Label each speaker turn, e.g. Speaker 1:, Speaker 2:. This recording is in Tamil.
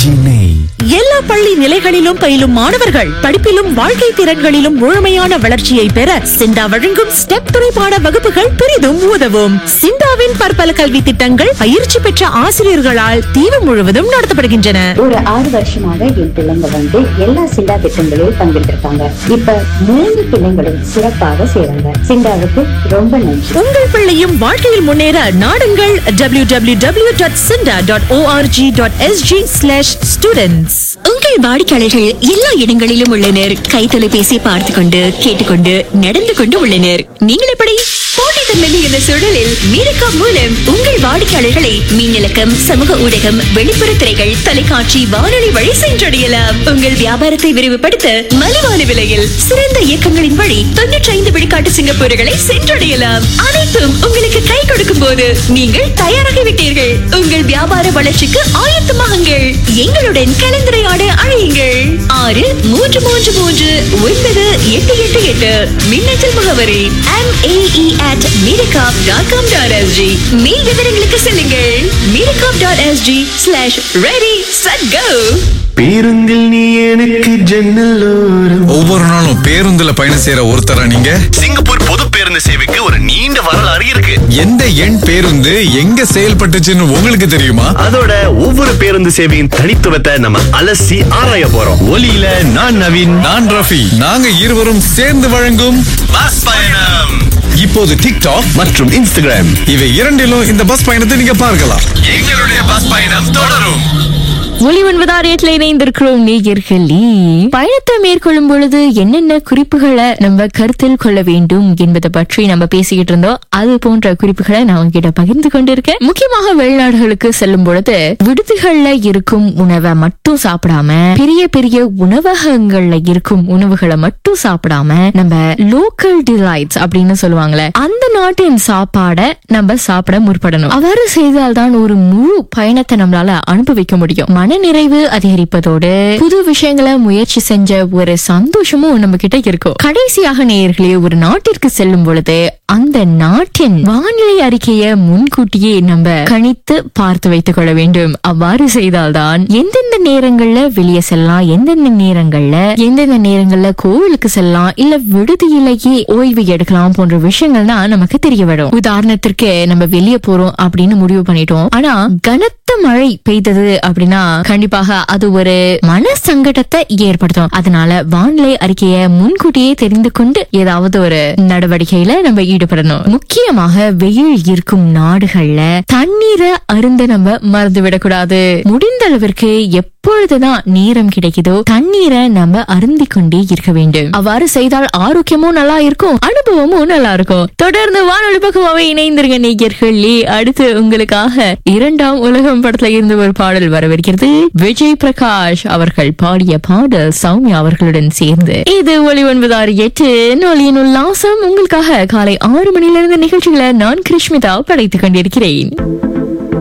Speaker 1: ஆர்ஜி நெய்
Speaker 2: எல்லா பள்ளி நிலைகளிலும் பயிலும் மாணவர்கள் படிப்பிலும் வாழ்க்கை திறன்களிலும் முழுமையான வளர்ச்சியை பெற சிண்டா வழங்கும் ஸ்டெப் துணைப்பாட வகுப்புகள் பெரிதும் உதவும் சிண்டாவின் பற்பல கல்வி திட்டங்கள் பயிற்சி பெற்ற ஆசிரியர்களால் தீவு முழுவதும் நடத்தப்படுகின்றன
Speaker 3: ஒரு ஆறு வருஷமாக என் பிள்ளைங்க வந்து எல்லா சிண்டா திட்டங்களிலும் பங்கெடுத்திருக்காங்க இப்ப மூணு பிள்ளைங்களும் சிறப்பாக செய்றாங்க சிண்டாவுக்கு ரொம்ப நன்றி
Speaker 2: உங்கள் பிள்ளையும் வாழ்க்கையில் முன்னேற நாடுங்கள் W W W dot SINDA dot org dot SG slash students
Speaker 4: உங்கள் வாடிக்கையாளர்கள் எல்லா இடங்களிலும் உள்ளனர் கை தொலைபேசி பார்த்து கொண்டு கேட்டுக்கொண்டு நடந்து கொண்டு உள்ளனர் நீங்கள் எப்படி போட்டித்தன்மை மிகுந்த சூழலில் மீரக்கா மூலம் உங்கள் வாடிக்கையாளர்களை மின்னலக்கம் சமூக ஊடகம் வெளிப்புற திரைகள் தொலைக்காட்சி வானொலி வழி சென்றடையலாம் உங்கள் வியாபாரத்தை விரிவுபடுத்த மலிவான விலையில் சிறந்த இயக்கங்களின் வழி தொன்னூற்றி ஐந்து விழுக்காட்டு சிங்கப்பூர்களை சென்றடையலாம் அனைத்தும் உங்களுக்கு கை கொடுக்கும் போது நீங்கள் தயாராகிவிட்டீர்கள் உங்கள் வியாபார வளர்ச்சிக்கு ஆயத்தமாகுங்கள் எங்களுடன் கலந்துரையாட அழையுங்கள் ஆறு மூன்று மூன்று மூன்று ஒன்பது எட்டு எட்டு எட்டு மின்னஞ்சல் முகவரி எம் ஏஇ அட் மீரகாப் டாட் காம் டாட் எஸ்ஜி மேல் விவரங்களுக்கு செல்லுங்கள் மீரகாப் dot SG slash ready set go
Speaker 1: பேருந்தில் நீ எனக்கு ஜன்னலோரம்
Speaker 5: ஒவ்வொரு நாளும் பேருந்துல பயணம் செய்யற ஒருத்தரா நீங்க
Speaker 6: சிங்கப்பூர் பொது பேருந்து சேவைக்கு ஒரு நீண்ட வரலாறு இருக்கு
Speaker 5: எந்த எண் பேருந்து எங்க செயல்பட்டுச்சுன்னு உங்களுக்கு தெரியுமா
Speaker 6: அதோட ஒவ்வொரு பேருந்து சேவையின் தனித்துவத்தை நம்ம அலசி ஆராய போறோம் ஒலியில நான் நவீன்
Speaker 5: நான் ரஃபி நாங்க இருவரும் சேர்ந்து வழங்கும்
Speaker 6: பஸ் பயணம்
Speaker 5: இப்போது டிக்டாக்
Speaker 6: மற்றும் இன்ஸ்டாகிராம்
Speaker 5: இவை இரண்டிலும் இந்த பஸ் பயணத்தை நீங்க பார்க்கலாம்
Speaker 6: எங்களுடைய பஸ் பயணம் தொடரும்
Speaker 7: ஒளி ஒன்பதாறு எட்டுல இணைந்திருக்கிறோம் நேயர்களே பயணத்தை மேற்கொள்ளும் பொழுது என்னென்ன குறிப்புகளை நம்ம கருத்தில் கொள்ள வேண்டும் என்பதை பற்றி நம்ம பேசிக்கிட்டு இருந்தோம் அது போன்ற குறிப்புகளை நான் உங்ககிட்ட பகிர்ந்து கொண்டிருக்கேன் முக்கியமாக வெளிநாடுகளுக்கு செல்லும் பொழுது விடுதிகள்ல இருக்கும் உணவை மட்டும் சாப்பிடாம பெரிய பெரிய உணவகங்கள்ல இருக்கும் உணவுகளை மட்டும் சாப்பிடாம நம்ம லோக்கல் டிலைட்ஸ் அப்படின்னு சொல்லுவாங்களே அந்த நாட்டின் சாப்பாடை நம்ம சாப்பிட முற்படணும் அவ்வாறு செய்தால்தான் ஒரு முழு பயணத்தை நம்மளால அனுபவிக்க முடியும் மன நிறைவு அதிகரிப்பதோடு புது விஷயங்களை முயற்சி செஞ்ச ஒரு சந்தோஷமும் நம்ம கிட்ட இருக்கும் கடைசியாக நேயர்களே ஒரு நாட்டிற்கு செல்லும் பொழுது அந்த நாட்டின் வானிலை அறிக்கையை முன்கூட்டியே நம்ம கணித்து பார்த்து வைத்துக் கொள்ள வேண்டும் அவ்வாறு செய்தால்தான் எந்தெந்த நேரங்கள்ல வெளியே செல்லலாம் எந்தெந்த நேரங்கள்ல எந்தெந்த நேரங்கள்ல கோவிலுக்கு செல்லலாம் இல்ல விடுதியிலேயே ஓய்வு எடுக்கலாம் போன்ற விஷயங்கள் தான் நமக்கு தெரிய வரும் உதாரணத்திற்கு நம்ம வெளியே போறோம் அப்படின்னு முடிவு பண்ணிட்டோம் ஆனா கனத்த மழை பெய்தது அப்படின்னா கண்டிப்பாக அது ஒரு மன சங்கடத்தை ஏற்படுத்தும் அதனால வானிலை அறிக்கையை முன்கூட்டியே தெரிந்து கொண்டு ஏதாவது ஒரு நடவடிக்கையில நம்ம ஈடுபடணும் முக்கியமாக வெயில் இருக்கும் நாடுகள்ல தண்ணீரை அருந்த நம்ம மறந்து விடக்கூடாது முடிந்த அளவிற்கு எப்பொழுதுதான் நேரம் கிடைக்குதோ தண்ணீரை நம்ம அருந்தி கொண்டே இருக்க வேண்டும் அவ்வாறு செய்தால் ஆரோக்கியமும் நல்லா இருக்கும் அனுபவமும் நல்லா இருக்கும் தொடர்ந்து வானொலி பக்கமாவே இணைந்திருங்க நேயர்களே அடுத்து உங்களுக்காக இரண்டாம் உலகம் படத்துல இருந்து ஒரு பாடல் வரவிருக்கிறது விஜய் பிரகாஷ் அவர்கள் பாடிய பாடல் சௌமியா அவர்களுடன் சேர்ந்து இது ஒளி ஒன்பது ஆறு எட்டு நொலியின் உல்லாசம் உங்களுக்காக காலை ஆறு மணியிலிருந்து நிகழ்ச்சிகளை நான் கிருஷ்மிதா படைத்துக் கொண்டிருக்கிறேன்